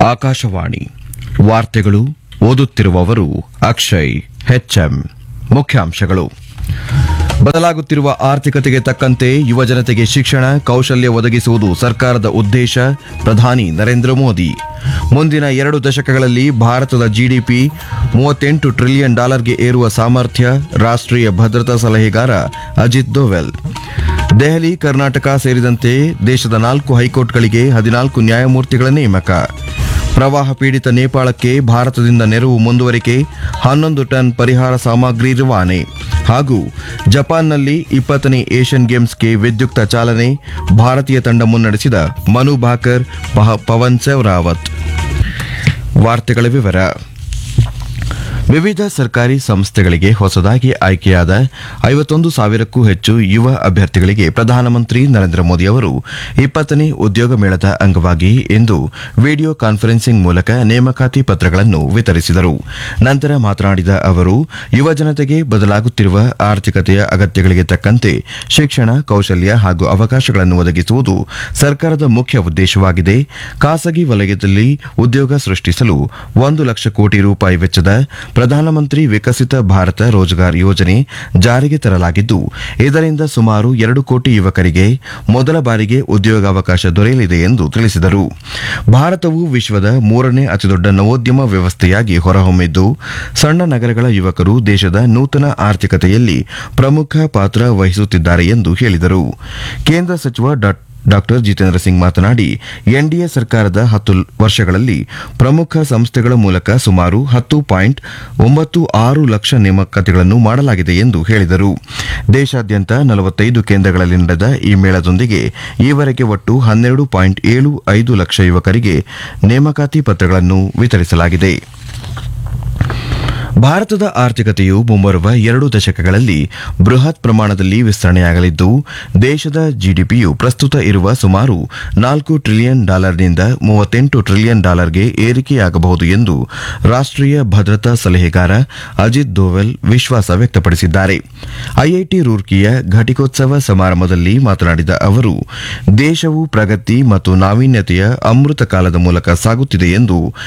ಆಕಾಶವಾಣಿ ವಾರ್ತೆಗಳು ಓದುತ್ತಿರುವವರು ಅಕ್ಷಯ್ ಹೆಚ್ಎಂ ಮುಖ್ಯಾಂಶಗಳು ಬದಲಾಗುತ್ತಿರುವ ಆರ್ಥಿಕತೆಗೆ ತಕ್ಕಂತೆ ಯುವಜನತೆಗೆ ಶಿಕ್ಷಣ ಕೌಶಲ್ಯ ಒದಗಿಸುವುದು ಸರ್ಕಾರದ ಉದ್ದೇಶ ಪ್ರಧಾನಿ ನರೇಂದ್ರ ಮೋದಿ ಮುಂದಿನ ಎರಡು ದಶಕಗಳಲ್ಲಿ ಭಾರತದ ಜಿಡಿಪಿ ಮೂವತ್ತೆಂಟು ಟ್ರಿಲಿಯನ್ ಡಾಲರ್ಗೆ ಏರುವ ಸಾಮರ್ಥ್ಯ ರಾಷ್ಟ್ರೀಯ ಭದ್ರತಾ ಸಲಹೆಗಾರ ಅಜಿತ್ ದೋವೆಲ್ ದೆಹಲಿ ಕರ್ನಾಟಕ ಸೇರಿದಂತೆ ದೇಶದ ನಾಲ್ಕು ಹೈಕೋರ್ಟ್ಗಳಿಗೆ ಹದಿನಾಲ್ಕು ನ್ಯಾಯಮೂರ್ತಿಗಳ ನೇಮಕ ಪ್ರವಾಹ ಪೀಡಿತ ನೇಪಾಳಕ್ಕೆ ಭಾರತದಿಂದ ನೆರವು ಮುಂದುವರಿಕೆ ಹನ್ನೊಂದು ಟನ್ ಪರಿಹಾರ ಸಾಮಗ್ರಿ ರವಾನೆ ಹಾಗೂ ಜಪಾನ್ನಲ್ಲಿ ಇಪ್ಪತ್ತನೇ ಏಷ್ಯನ್ ಗೇಮ್ಸ್ಗೆ ವಿದ್ಯುಕ್ತ ಚಾಲನೆ ಭಾರತೀಯ ತಂಡ ಮುನ್ನಡೆಸಿದ ಮನು ಭಾಕರ್ ಪಹ- ಪವನ್ ಸೆವ್ರಾವತ್ ವಾರ್ತೆಗಳ ವಿವರ ವಿವಿಧ ಸರ್ಕಾರಿ ಸಂಸ್ಥೆಗಳಿಗೆ ಹೊಸದಾಗಿ ಆಯ್ಕೆಯಾದ ಐವತ್ತೊಂದು ಸಾವಿರಕ್ಕೂ ಹೆಚ್ಚು ಯುವ ಅಭ್ಯರ್ಥಿಗಳಿಗೆ ಪ್ರಧಾನಮಂತ್ರಿ ನರೇಂದ್ರ ಮೋದಿ ಅವರು ಇಪ್ಪತ್ತನೇ ಉದ್ಯೋಗ ಮೇಳದ ಅಂಗವಾಗಿ ಇಂದು ವಿಡಿಯೋ ಕಾನ್ಫರೆನ್ಸಿಂಗ್ ಮೂಲಕ ನೇಮಕಾತಿ ಪತ್ರಗಳನ್ನು ವಿತರಿಸಿದರು ನಂತರ ಮಾತನಾಡಿದ ಅವರು ಯುವ ಜನತೆಗೆ ಬದಲಾಗುತ್ತಿರುವ ಆರ್ಥಿಕತೆಯ ಅಗತ್ಯಗಳಿಗೆ ತಕ್ಕಂತೆ ಶಿಕ್ಷಣ ಕೌಶಲ್ಯ ಹಾಗೂ ಅವಕಾಶಗಳನ್ನು ಒದಗಿಸುವುದು ಸರ್ಕಾರದ ಮುಖ್ಯ ಉದ್ದೇಶವಾಗಿದೆ ಖಾಸಗಿ ವಲಯದಲ್ಲಿ ಉದ್ಯೋಗ ಸೃಷ್ಟಿಸಲು ಒಂದು ಲಕ್ಷ ಕೋಟಿ ರೂಪಾಯಿ ವೆಚ್ಚದ ಪ್ರಧಾನಮಂತ್ರಿ ವಿಕಸಿತ ಭಾರತ ರೋಜ್ಗಾರ್ ಯೋಜನೆ ಜಾರಿಗೆ ತರಲಾಗಿದ್ದು ಇದರಿಂದ ಸುಮಾರು ಎರಡು ಕೋಟಿ ಯುವಕರಿಗೆ ಮೊದಲ ಬಾರಿಗೆ ಉದ್ಯೋಗಾವಕಾಶ ದೊರೆಯಲಿದೆ ಎಂದು ತಿಳಿಸಿದರು ಭಾರತವು ವಿಶ್ವದ ಮೂರನೇ ಅತಿದೊಡ್ಡ ನವೋದ್ಯಮ ವ್ಯವಸ್ಥೆಯಾಗಿ ಹೊರಹೊಮ್ಮಿದ್ದು ಸಣ್ಣ ನಗರಗಳ ಯುವಕರು ದೇಶದ ನೂತನ ಆರ್ಥಿಕತೆಯಲ್ಲಿ ಪ್ರಮುಖ ಪಾತ್ರ ವಹಿಸುತ್ತಿದ್ದಾರೆ ಎಂದು ಹೇಳಿದರು ಕೇಂದ್ರ ಸಚಿವ ಡಾ ಡಾಕ್ಟರ್ ಜಿತೇಂದ್ರ ಸಿಂಗ್ ಮಾತನಾಡಿ ಎನ್ಡಿಎ ಸರ್ಕಾರದ ಹತ್ತು ವರ್ಷಗಳಲ್ಲಿ ಪ್ರಮುಖ ಸಂಸ್ಥೆಗಳ ಮೂಲಕ ಸುಮಾರು ಹತ್ತು ಪಾಯಿಂಟ್ ಒಂಬತ್ತು ಆರು ಲಕ್ಷ ನೇಮಕಾತಿಗಳನ್ನು ಮಾಡಲಾಗಿದೆ ಎಂದು ಹೇಳಿದರು ದೇಶಾದ್ಯಂತ ನಲವತ್ತೈದು ಕೇಂದ್ರಗಳಲ್ಲಿ ನಡೆದ ಈ ಮೇಳದೊಂದಿಗೆ ಈವರೆಗೆ ಒಟ್ಟು ಹನ್ನೆರಡು ಪಾಯಿಂಟ್ ಏಳು ಐದು ಲಕ್ಷ ಯುವಕರಿಗೆ ನೇಮಕಾತಿ ಪತ್ರಗಳನ್ನು ವಿತರಿಸಲಾಗಿದೆ ಭಾರತದ ಆರ್ಥಿಕತೆಯು ಮುಂಬರುವ ಎರಡು ದಶಕಗಳಲ್ಲಿ ಬೃಹತ್ ಪ್ರಮಾಣದಲ್ಲಿ ವಿಸ್ತರಣೆಯಾಗಲಿದ್ದು ದೇಶದ ಜಿಡಿಪಿಯು ಪ್ರಸ್ತುತ ಇರುವ ಸುಮಾರು ನಾಲ್ಕು ಟ್ರಿಲಿಯನ್ ಡಾಲರ್ನಿಂದ ಮೂವತ್ತೆಂಟು ಟ್ರಿಲಿಯನ್ ಡಾಲರ್ಗೆ ಏರಿಕೆಯಾಗಬಹುದು ಎಂದು ರಾಷ್ಟ್ರೀಯ ಭದ್ರತಾ ಸಲಹೆಗಾರ ಅಜಿತ್ ದೋವೆಲ್ ವಿಶ್ವಾಸ ವ್ಯಕ್ತಪಡಿಸಿದ್ದಾರೆ ಐಐಟಿ ರೂರ್ಕಿಯ ಘಟಿಕೋತ್ಸವ ಸಮಾರಂಭದಲ್ಲಿ ಮಾತನಾಡಿದ ಅವರು ದೇಶವು ಪ್ರಗತಿ ಮತ್ತು ನಾವೀನ್ಯತೆಯ ಅಮೃತ ಕಾಲದ ಮೂಲಕ ಸಾಗುತ್ತಿದೆ ಎಂದು